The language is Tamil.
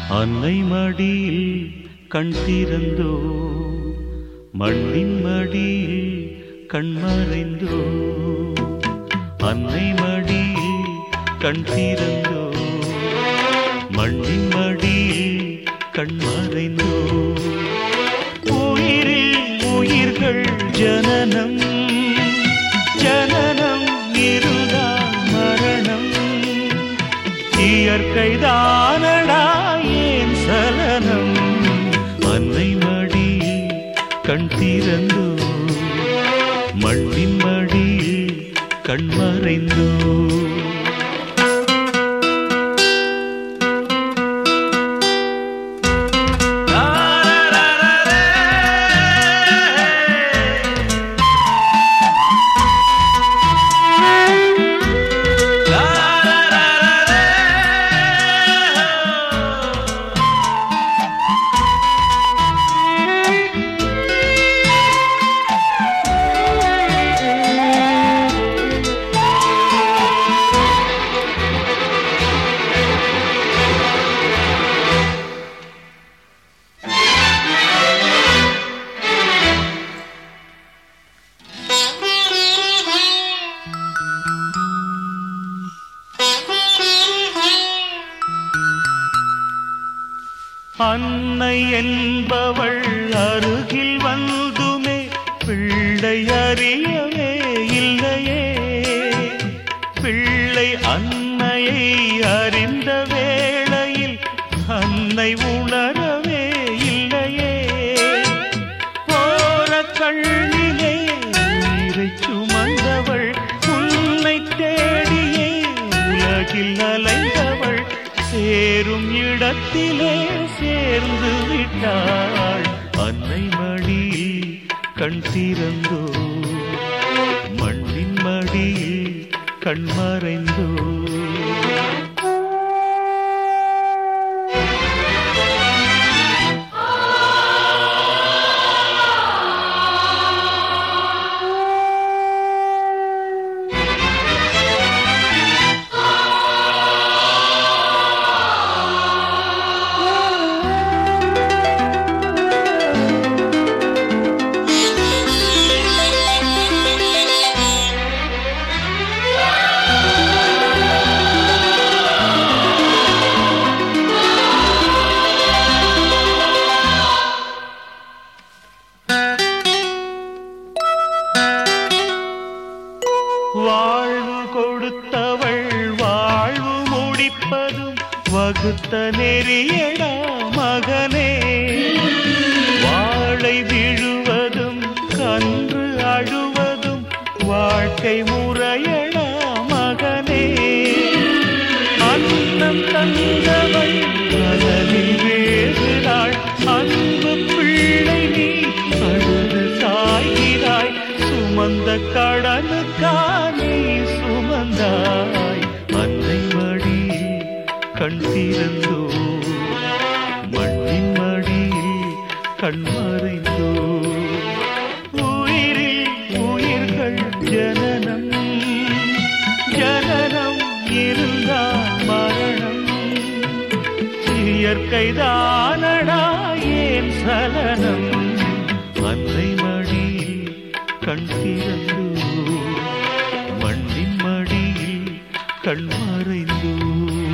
அன்னை மடியில் கண் திறந்தோ மண்ணின் மடியில் கண் மறைந்தோ அன்னை மடியில் கண் திறந்தோ மண்ணின் மடியில் கண் மறைந்தோ உயிரில் உயிர்கள் ஜனனம் ஜனனம் இருதான் மரணம் இயற்கைதானடா ஏன் சலனம் அன்னை மடியில் கண் திறந்தோ மண்ணின் மடியில் கண் மறைந்தோ அன்னை என்பவள் அருகில் வந்துமே பிள்ளை அறியவே இல்லையே பிள்ளை அன்னையை அறிந்த வேளையில் அன்னை உணரவே இல்லையே போற கண்ணிலே உயிரை சுமந்தவள் உன்னை தேடியே உலகில் அலைந்தவள் சேரும் இடத்திலே சேர்ந்து விட்டாள் அன்னை மடியில் கண் திறந்தோ மண்ணின் மடியில் கண் மறைந்தோ வாழ்வு கொடுத்தவள் வாழ்வு முடிப்பதும் வகுத்த நெறியடா மகனே வாழை விழுவதும் கன்று அழுவதும் வாழ்க்கை முறையடா மகனே அன்னம் தந்தவள் மனதில் வேகிறாள் அன்பு பிள்ளை நீ அழுது சாய்கிறாய் சுமந்த கடனுக்கானே சுமந்தாய் அன்னை மடியில் கண் திறந்தோ மண்ணின் மடியில் கண் மறைந்தோ உயிரில் உயிர்கள் ஜனனம் ஜனனம் இருந்தால் மரணம் இயற்கைதானடா ஏன் சலனம் அன்னை மடியில் கண் திறந்தோ மண்ணின் மடியில் கண் மறைந்தோ